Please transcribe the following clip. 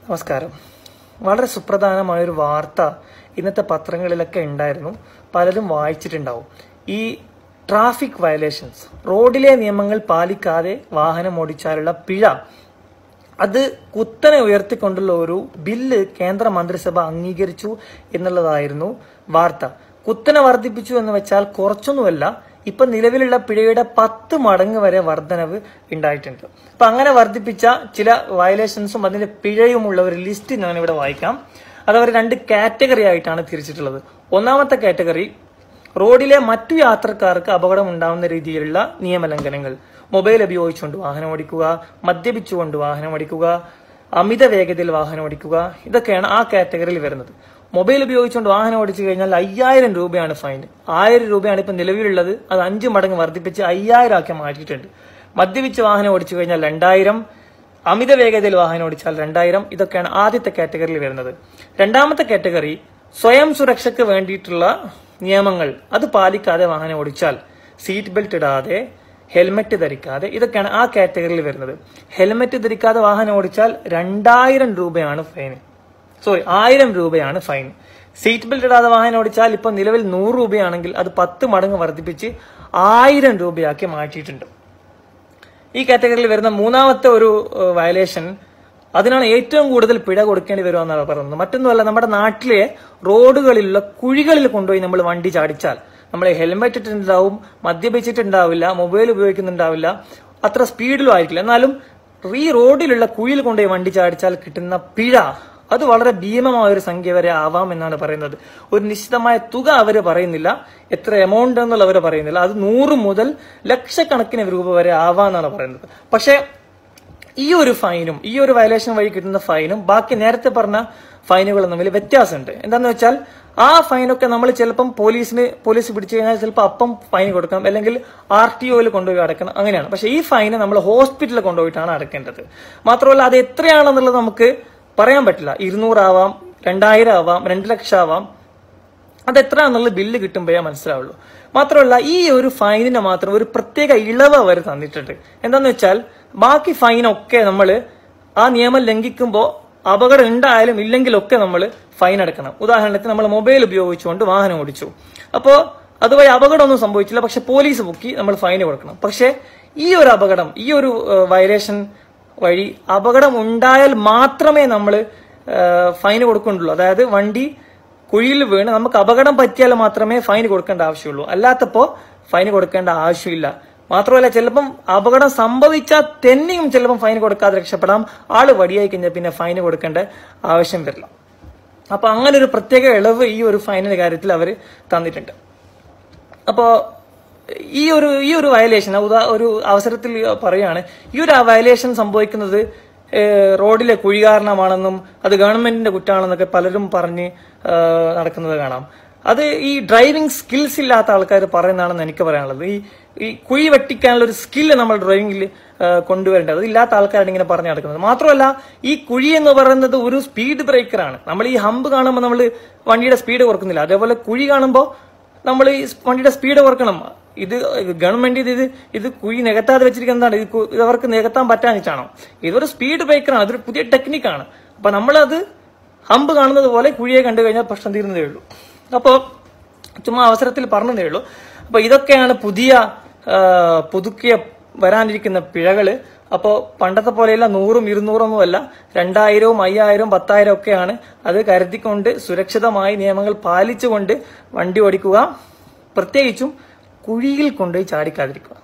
നമസ്കാരം വളരെ സുപ്രധാനമായൊരു വാർത്ത ഇന്നത്തെ പത്രങ്ങളിലൊക്കെ ഉണ്ടായിരുന്നു പലരും വായിച്ചിട്ടുണ്ടാവും ഈ ട്രാഫിക് വയലേഷൻസ് റോഡിലെ നിയമങ്ങൾ പാലിക്കാതെ വാഹനം ഓടിച്ചാലുള്ള പിഴ അത് കുത്തനെ ഉയർത്തിക്കൊണ്ടുള്ള ഒരു ബില്ല് കേന്ദ്ര മന്ത്രിസഭ അംഗീകരിച്ചു എന്നുള്ളതായിരുന്നു വാർത്ത കുത്തനെ വർദ്ധിപ്പിച്ചു എന്ന് വെച്ചാൽ കുറച്ചൊന്നുമല്ല ഇപ്പൊ നിലവിലുള്ള പിഴയുടെ പത്ത് മടങ്ങ് വരെ വർധനവ് ഉണ്ടായിട്ടുണ്ട് അപ്പൊ അങ്ങനെ വർദ്ധിപ്പിച്ച ചില വയലേഷൻസും അതിന്റെ പിഴയുമുള്ള ഒരു ലിസ്റ്റ് ഞാൻ ഇവിടെ വായിക്കാം അത് അവർ രണ്ട് കാറ്റഗറി ആയിട്ടാണ് തിരിച്ചിട്ടുള്ളത് ഒന്നാമത്തെ കാറ്റഗറി റോഡിലെ മറ്റു യാത്രക്കാർക്ക് അപകടം ഉണ്ടാവുന്ന രീതിയിലുള്ള നിയമലംഘനങ്ങൾ മൊബൈൽ ഉപയോഗിച്ചുകൊണ്ട് വാഹനം ഓടിക്കുക മദ്യപിച്ചുകൊണ്ട് വാഹനം ഓടിക്കുക അമിത വേഗതയിൽ വാഹനം ഓടിക്കുക ഇതൊക്കെയാണ് ആ കാറ്റഗറിയിൽ വരുന്നത് മൊബൈൽ ഉപയോഗിച്ചുകൊണ്ട് വാഹനം ഓടിച്ചു കഴിഞ്ഞാൽ അയ്യായിരം രൂപയാണ് ഫൈൻ ആയിരം രൂപയാണ് ഇപ്പൊ നിലവിലുള്ളത് അത് അഞ്ച് മടങ്ങ് വർദ്ധിപ്പിച്ച് അയ്യായിരം ആക്കി മാറ്റിയിട്ടുണ്ട് മദ്യപിച്ച് വാഹനം ഓടിച്ചു കഴിഞ്ഞാൽ രണ്ടായിരം അമിത വേഗതയിൽ വാഹനം ഓടിച്ചാൽ രണ്ടായിരം ഇതൊക്കെയാണ് ആദ്യത്തെ കാറ്റഗറിയിൽ വരുന്നത് രണ്ടാമത്തെ കാറ്റഗറി സ്വയം സുരക്ഷയ്ക്ക് വേണ്ടിയിട്ടുള്ള നിയമങ്ങൾ അത് പാലിക്കാതെ വാഹനം ഓടിച്ചാൽ സീറ്റ് ബെൽറ്റ് ഇടാതെ ഹെൽമെറ്റ് ധരിക്കാതെ ഇതൊക്കെയാണ് ആ കാറ്റഗറിയിൽ വരുന്നത് ഹെൽമെറ്റ് ധരിക്കാതെ വാഹനം ഓടിച്ചാൽ രണ്ടായിരം രൂപയാണ് ഫൈൻ സോറി ആയിരം രൂപയാണ് ഫൈൻ സീറ്റ് ബെൽറ്റ് ഇടാതെ വാഹനം ഓടിച്ചാൽ ഇപ്പൊ നിലവിൽ നൂറ് രൂപയാണെങ്കിൽ അത് പത്ത് മടങ്ങ് വർദ്ധിപ്പിച്ച് ആയിരം രൂപയാക്കി മാറ്റിയിട്ടുണ്ട് ഈ കാറ്റഗറിയിൽ വരുന്ന മൂന്നാമത്തെ ഒരു വയലേഷൻ അതിനാണ് ഏറ്റവും കൂടുതൽ പിഴ കൊടുക്കേണ്ടി വരുമെന്നാണ് പറയുന്നത് മറ്റൊന്നുമല്ല നമ്മുടെ നാട്ടിലെ റോഡുകളിലുള്ള കുഴികളിൽ കൊണ്ടുപോയി നമ്മൾ വണ്ടി ചാടിച്ചാൽ നമ്മൾ ഹെൽമെറ്റ് ഇട്ടിട്ടുണ്ടാവും മദ്യപിച്ചിട്ടുണ്ടാവില്ല മൊബൈൽ ഉപയോഗിക്കുന്നുണ്ടാവില്ല അത്ര സ്പീഡിലും ആയിരിക്കില്ല എന്നാലും ഈ റോഡിലുള്ള കുഴിയിൽ കൊണ്ടുപോയി വണ്ടി ചാടിച്ചാൽ കിട്ടുന്ന പിഴ അത് വളരെ ഭീമമായ ഒരു സംഖ്യ വരെ ആവാം എന്നാണ് പറയുന്നത് ഒരു നിശ്ചിതമായ തുക അവര് പറയുന്നില്ല എത്ര എമൗണ്ട് എന്നുള്ള അവർ പറയുന്നില്ല അത് നൂറ് മുതൽ ലക്ഷക്കണക്കിന് രൂപ വരെ ആവാന്നാണ് പറയുന്നത് പക്ഷേ ഈ ഒരു ഫൈനും ഈ ഒരു വയലേഷൻ വഴി കിട്ടുന്ന ഫൈനും ബാക്കി നേരത്തെ പറഞ്ഞ ഫൈനുകളും തമ്മിൽ വ്യത്യാസമുണ്ട് എന്താന്ന് വെച്ചാൽ ആ ഫൈനൊക്കെ നമ്മൾ ചിലപ്പം പോലീസിന് പോലീസ് പിടിച്ചു കഴിഞ്ഞാൽ ചിലപ്പോൾ അപ്പം ഫൈൻ കൊടുക്കണം അല്ലെങ്കിൽ ആർ ടി ഒയിൽ കൊണ്ടുപോയി അടക്കണം അങ്ങനെയാണ് പക്ഷെ ഈ ഫൈന് നമ്മൾ ഹോസ്പിറ്റലിൽ കൊണ്ടുപോയിട്ടാണ് അടക്കേണ്ടത് മാത്രമല്ല അത് എത്രയാണെന്നുള്ളത് നമുക്ക് പറയാൻ പറ്റില്ല ഇരുന്നൂറാവാം രണ്ടായിരം ആവാം രണ്ട് ലക്ഷം ആവാം അത് എത്രയാണെന്നുള്ള ബില്ല് കിട്ടുമ്പോഴേ മനസ്സിലാവുള്ളൂ മാത്രമല്ല ഈ ഒരു ഫൈനിന് മാത്രം ഒരു പ്രത്യേക ഇളവ് അവർ തന്നിട്ടുണ്ട് എന്താന്ന് വെച്ചാൽ ബാക്കി ഫൈനൊക്കെ നമ്മൾ ആ നിയമം ലംഘിക്കുമ്പോൾ അപകടം ഉണ്ടായാലും ഇല്ലെങ്കിലൊക്കെ നമ്മൾ ഫൈൻ അടക്കണം ഉദാഹരണത്തിന് നമ്മൾ മൊബൈൽ ഉപയോഗിച്ചുകൊണ്ട് വാഹനം ഓടിച്ചു അപ്പോൾ അതുവഴി അപകടമൊന്നും സംഭവിച്ചില്ല പക്ഷെ പോലീസ് പൊക്കി നമ്മൾ ഫൈൻ കൊടുക്കണം പക്ഷെ ഈ ഒരു അപകടം ഈ ഒരു വയലേഷൻ വഴി അപകടം ഉണ്ടായാൽ മാത്രമേ നമ്മൾ ഫൈൻ കൊടുക്കുന്നുള്ളൂ അതായത് വണ്ടി കുഴിയിൽ വീണ് നമുക്ക് അപകടം പറ്റിയാൽ മാത്രമേ ഫൈൻ കൊടുക്കേണ്ട ആവശ്യമുള്ളൂ അല്ലാത്തപ്പോ ഫൈൻ കൊടുക്കേണ്ട ആവശ്യമില്ല മാത്രമല്ല ചിലപ്പം അപകടം സംഭവിച്ചാൽ തന്നെയും ചിലപ്പം ഫൈൻ കൊടുക്കാതെ രക്ഷപ്പെടാം ആള് വടിയായി കഴിഞ്ഞാൽ പിന്നെ ഫൈൻ കൊടുക്കേണ്ട ആവശ്യം വരില്ല അപ്പൊ അങ്ങനെ ഒരു പ്രത്യേക ഇളവ് ഈ ഒരു ഫൈനിന്റെ കാര്യത്തിൽ അവർ തന്നിട്ടുണ്ട് അപ്പോ ഈ ഒരു ഈ ഒരു വയലേഷൻ ഉദാ ഒരു അവസരത്തിൽ പറയുകയാണ് ഈ ഒരു വയലേഷൻ സംഭവിക്കുന്നത് റോഡിലെ കുഴി കാരണമാണെന്നും അത് ഗവൺമെന്റിന്റെ കുറ്റാണെന്നൊക്കെ പലരും പറഞ്ഞ് നടക്കുന്നത് കാണാം അത് ഈ ഡ്രൈവിംഗ് സ്കിൽസ് ഇല്ലാത്ത ആൾക്കാർ പറയുന്നതാണെന്ന് എനിക്ക് പറയാനുള്ളത് ഈ ഈ കുഴി വെട്ടിക്കാനുള്ള ഒരു സ്കില്ല് നമ്മൾ ഡ്രൈവിംഗിൽ കൊണ്ടുവരേണ്ടത് അത് ഇല്ലാത്ത ആൾക്കാരാണ് ഇങ്ങനെ പറഞ്ഞു നടക്കുന്നത് മാത്രമല്ല ഈ കുഴി എന്ന് പറയുന്നത് ഒരു സ്പീഡ് ബ്രേക്കറാണ് നമ്മൾ ഈ ഹമ്പ് കാണുമ്പോൾ നമ്മൾ വണ്ടിയുടെ സ്പീഡ് കുറക്കുന്നില്ല അതേപോലെ കുഴി കാണുമ്പോൾ നമ്മൾ ഈ വണ്ടിയുടെ സ്പീഡ് കുറക്കണം ഇത് ഗവൺമെന്റ് ഇത് ഇത് കുഴി നികത്താതെ വെച്ചിരിക്കുന്നതാണ് ഇത് ഇത് അവർക്ക് നികത്താൻ പറ്റാഞ്ഞിട്ടാണോ ഇതൊരു സ്പീഡ് ബ്രേക്കറാണ് അതൊരു പുതിയ ടെക്നിക്കാണ് അപ്പൊ നമ്മളത് ഹമ്പ് കാണുന്നത് പോലെ കുഴിയെ കണ്ടു കഴിഞ്ഞാൽ പ്രശ്നം തീരുന്നതേ ഉള്ളൂ അപ്പോൾ ചുമ്മാ അവസരത്തിൽ പറഞ്ഞതേ ഉള്ളൂ അപ്പൊ ഇതൊക്കെയാണ് പുതിയ പുതുക്കിയ വരാനിരിക്കുന്ന പിഴകള് അപ്പോൾ പണ്ടത്തെ പോലെയല്ല നൂറും ഇരുന്നൂറൊന്നും അല്ല രണ്ടായിരവും അയ്യായിരവും പത്തായിരം ഒക്കെയാണ് അത് കരുതിക്കൊണ്ട് സുരക്ഷിതമായി നിയമങ്ങൾ പാലിച്ചുകൊണ്ട് വണ്ടി ഓടിക്കുക പ്രത്യേകിച്ചും കുഴിയിൽ കൊണ്ടുപോയി ചാടിക്കാതിരിക്കുക